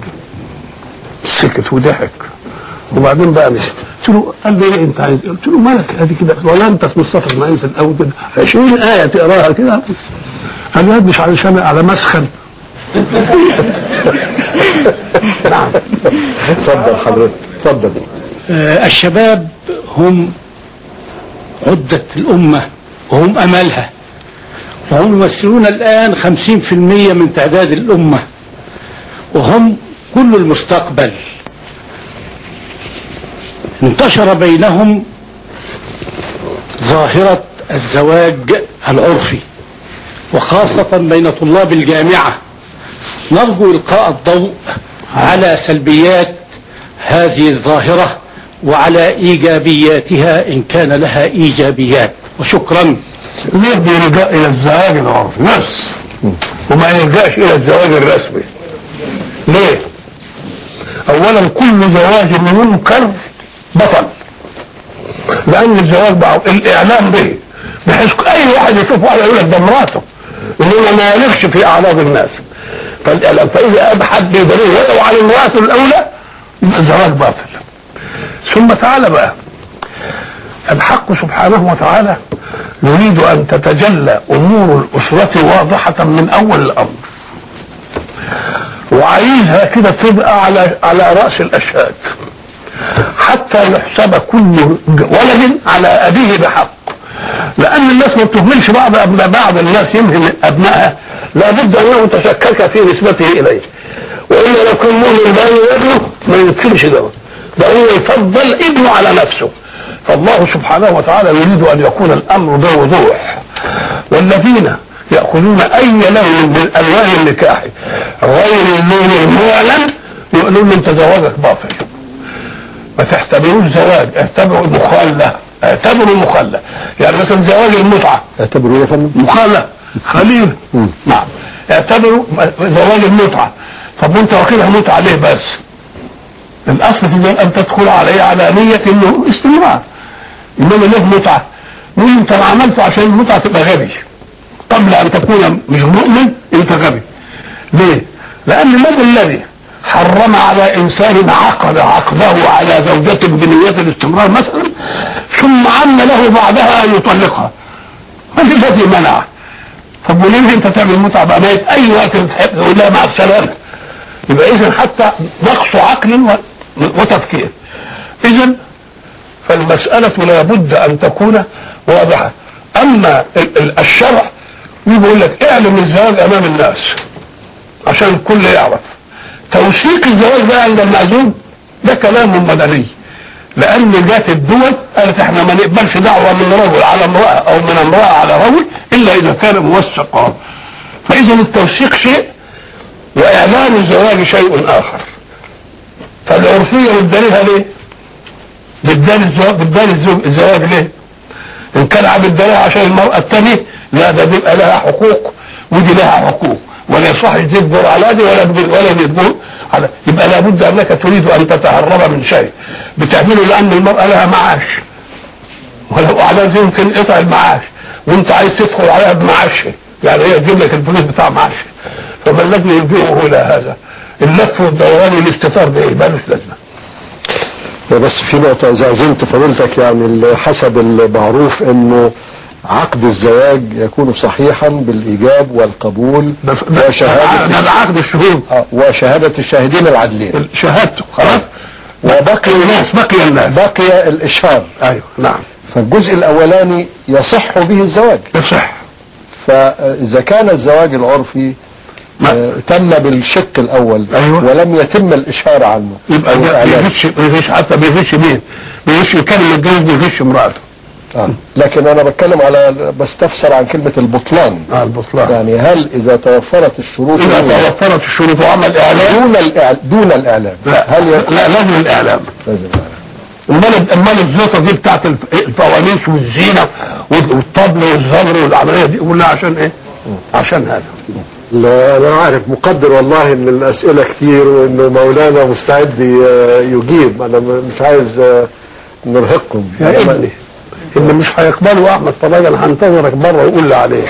Speaker 2: سكت وضحك وبعدين بقى مش قلت له قال لي ايه انت عايز إيه؟ قلت له مالك ادي كده ولا انت مصطفى اسماعيل في الاول كده 20 ايه تقراها كده قال لي مش علشان على مسخن نعم
Speaker 1: اتفضل حضرتك اتفضل
Speaker 13: آه، الشباب هم عدة الأمة وهم أملها وهم يمثلون الآن خمسين في المية من تعداد الأمة وهم كل المستقبل انتشر بينهم ظاهرة الزواج العرفي وخاصة بين طلاب الجامعة نرجو إلقاء الضوء على سلبيات هذه الظاهرة وعلى إيجابياتها إن كان لها إيجابيات وشكرا
Speaker 2: ليه بيلجأ إلى الزواج العرفي بس وما يلجأش إلى الزواج الرسمي ليه؟ أولا كل زواج منكر بطل لأن الزواج بقى الإعلام به بحيث أي واحد يشوف واحد يقول لك ده مراته إنما ما يلغش في أعراض الناس فالإعلام فإذا أب حد يدريه ولو على امرأته الأولى يبقى الزواج باطل ثم تعالى بقى الحق سبحانه وتعالى يريد أن تتجلى أمور الأسرة واضحة من أول الأمر وعايزها كده تبقى على على رأس الأشهاد حتى يحسب كل ولد على أبيه بحق لأن الناس ما بتهملش بعض أبناء بعض الناس يمهن أبنائها لابد أنه تشكك في نسبته إليه وإلا لو كان مؤمن بأي ابنه ما يمكنش ده ده هو يفضل ابنه على نفسه فالله سبحانه وتعالى يريد أن يكون الأمر بوضوح والذين يأخذون أي لون من ألوان النكاح غير اللون المعلن يقولون له أنت زواجك باطل ما تعتبروش زواج اعتبروا مخالة اعتبروا مخالة يعني مثلا زواج المتعة
Speaker 1: اعتبروا يا فندم
Speaker 2: مخالة خليل نعم اعتبروا زواج المتعة طب وانت واخدها متعة ليه بس الاصل في ذلك ان تدخل عليه على نية انه استمرار انما ليه متعة نقول انت ما عملته عشان المتعة تبقى غبي قبل ان تكون مش مؤمن انت غبي ليه لان من الذي حرم على انسان عقد عقده على زوجته بنية الاستمرار مثلا ثم عم له بعدها ان يطلقها من الذي منعه طب وليه انت تعمل متعه بقى ميت اي وقت تحب تقول لها مع السلامه يبقى اذا حتى نقص عقل و- وتفكير اذا فالمساله لابد ان تكون واضحه اما ال- ال- الشرع يقول لك اعلم الزواج امام الناس عشان الكل يعرف توثيق الزواج بقى عند المعزوم ده كلام مدني لان جات الدول قالت احنا ما نقبلش دعوه من رجل على امراه او من امراه على رجل الا اذا كان موثقا فاذا التوثيق شيء واعلان الزواج شيء اخر فالعرفيه بتداريها ليه؟ بتداري الزواج بتداري الزوج- الزواج ليه؟ ان كان عم بتداريها عشان المراه الثانيه لا ده بيبقى لها حقوق ودي لها حقوق ولا يصح تجبر على دي ولا ولا تجبر على يبقى لابد انك تريد ان تتهرب من شيء بتعمله لان المراه لها معاش ولو اعلان يمكن قطع المعاش وانت عايز تدخل عليها بمعاش يعني هي تجيب لك الفلوس بتاع معاش فما الذي يلجئه الى هذا؟ اللف والدوران والاستثار ده ايه؟ مالوش لازمه
Speaker 1: بس في نقطة إذا عزمت فضيلتك يعني ال- حسب المعروف إنه عقد الزواج يكون صحيحا بالإيجاب والقبول وشهادة
Speaker 2: ده عقد الشهود
Speaker 1: آه، وشهادة الشاهدين العادلين
Speaker 2: شهادته خلاص
Speaker 1: وبقي
Speaker 2: الناس بقي الناس
Speaker 1: بقي الإشهار
Speaker 2: ايوه نعم
Speaker 1: فالجزء الأولاني يصح به الزواج
Speaker 2: يصح
Speaker 1: فإذا كان الزواج العرفي آه، تم بالشق الأول
Speaker 2: أيوة.
Speaker 1: ولم يتم الإشهار عنه
Speaker 2: يبقى
Speaker 1: أو
Speaker 2: ده
Speaker 1: الإعلان.
Speaker 2: بيغش بيغش حتى بيغش مين؟ بيغش الكلمه الجوز بيغش مراته
Speaker 1: آه. لكن أنا بتكلم على بستفسر عن كلمة البطلان
Speaker 2: اه البطلان
Speaker 1: يعني هل إذا توفرت الشروط
Speaker 2: اذا
Speaker 1: الأولى
Speaker 2: توفرت الشروط وعمل اعلان
Speaker 1: دون الإعلان دون الإعلان
Speaker 2: لا
Speaker 1: هل ي...
Speaker 2: لا لازم الاعلام
Speaker 1: لازم الإعلان.
Speaker 2: امال امال الزيطه دي بتاعت الف- الفوانيس والزينه وال- والطبل والزمر والعمليه دي كلها عشان ايه؟ عشان هذا
Speaker 1: لا أنا عارف مقدر والله إن الأسئلة كتير وإنه مولانا مستعد ي- يجيب أنا م- مش عايز آه، نرهقكم
Speaker 2: يا ابني اللي مش هيقبلوا احمد فراج انا هنتظرك بره وقول لي عليه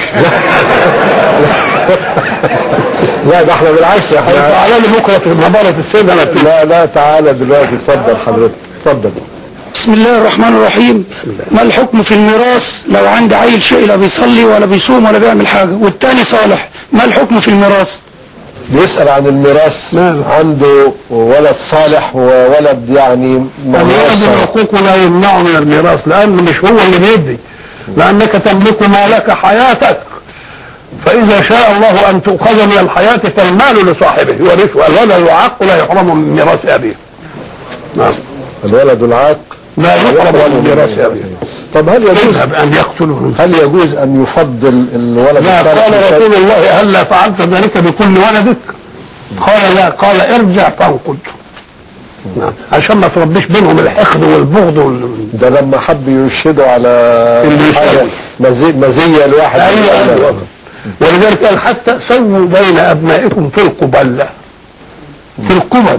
Speaker 1: لا ده احنا بالعكس يا حبيبي
Speaker 2: تعالى لي بكره في مباراه السيد انا في
Speaker 1: لا لا تعالى دلوقتي اتفضل حضرتك اتفضل
Speaker 14: بسم الله الرحمن الرحيم ما الحكم في الميراث لو عندي عيل شيء لا بيصلي ولا بيصوم ولا بيعمل حاجة والتاني صالح ما الحكم في الميراث
Speaker 1: بيسأل عن الميراث عنده ولد صالح وولد يعني
Speaker 2: الولد
Speaker 1: ميراث صالح.
Speaker 2: الحقوق لا يمنعه من الميراث لان مش هو اللي بيدي لانك تملك مالك حياتك فاذا شاء الله ان تؤخذ من الحياه فالمال لصاحبه يورثه الولد العاق لا يحرم من ميراث ابيه نعم
Speaker 1: الولد العاق
Speaker 2: لا يحرم من ميراث ابيه
Speaker 1: طب هل يجوز
Speaker 2: يذهب ان يقتله
Speaker 1: هل يجوز ان يفضل الولد
Speaker 2: لا
Speaker 1: الصالح
Speaker 2: قال
Speaker 1: بشيء؟
Speaker 2: رسول الله هلا فعلت ذلك بكل ولدك قال لا قال ارجع فانقض نعم عشان ما تربيش بينهم الحقد والبغض وال...
Speaker 1: ده لما حب يشهدوا على
Speaker 2: اللي
Speaker 1: حاجه
Speaker 2: يشهد.
Speaker 1: مزي- مزيه لواحد من
Speaker 2: ايوه
Speaker 1: الأولاد.
Speaker 2: ايوه ولذلك قال حتى سووا بين ابنائكم في القبلة في القبل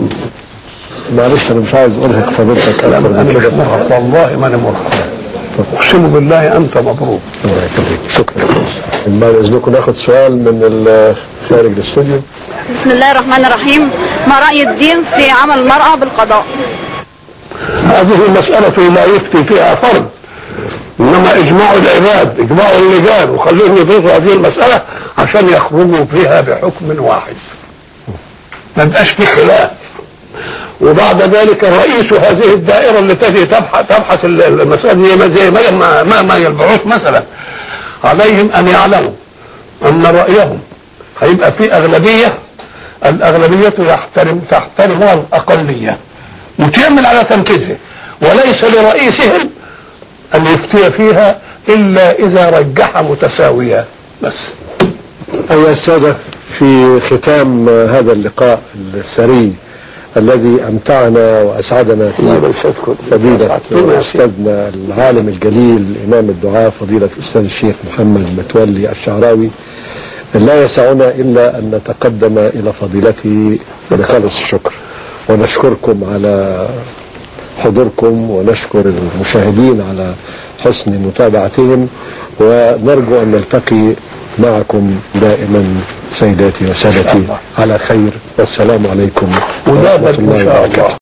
Speaker 1: معلش انا مش عايز ارهق فضيلتك اكتر
Speaker 2: انا
Speaker 1: من
Speaker 2: مش
Speaker 1: كده
Speaker 2: مرهق والله ما انا مرهق اقسم بالله انت مبروك
Speaker 1: الله يخليك شكرا بعد اذنكم ناخد سؤال من ال- خارج الاستوديو
Speaker 15: بسم الله الرحمن الرحيم ما رأي الدين في عمل المرأة بالقضاء
Speaker 2: هذه مسألة لا يفتي فيها فرد انما اجماع العباد اجماع اللجان وخليهم يدرسوا هذه المسألة عشان يخرجوا فيها بحكم واحد ما يبقاش في خلاف وبعد ذلك رئيس هذه الدائرة اللي تجي تبحث تبحث ال- المسألة دي ما- زي ما ما ما, ما البعوث مثلا عليهم ان يعلموا ان رأيهم هيبقى في اغلبية الاغلبية يحترم تحترمها الاقلية وتعمل على تنفيذه وليس لرئيسهم ان يفتي فيها الا اذا رجح متساويا بس
Speaker 1: أيها السادة في ختام هذا اللقاء السري الذي أمتعنا وأسعدنا فيه فضيلة أستاذنا العالم الجليل إمام الدعاء فضيلة الأستاذ الشيخ محمد متولي الشعراوي لا يسعنا إلا أن نتقدم إلى فضيلته بخالص الشكر ونشكركم على حضوركم ونشكر المشاهدين على حسن متابعتهم ونرجو أن نلتقي معكم دائما سيداتي وسادتي على خير والسلام عليكم ورحمة
Speaker 2: ودابت
Speaker 1: الله
Speaker 2: ان شاء
Speaker 1: وبركاته
Speaker 2: الله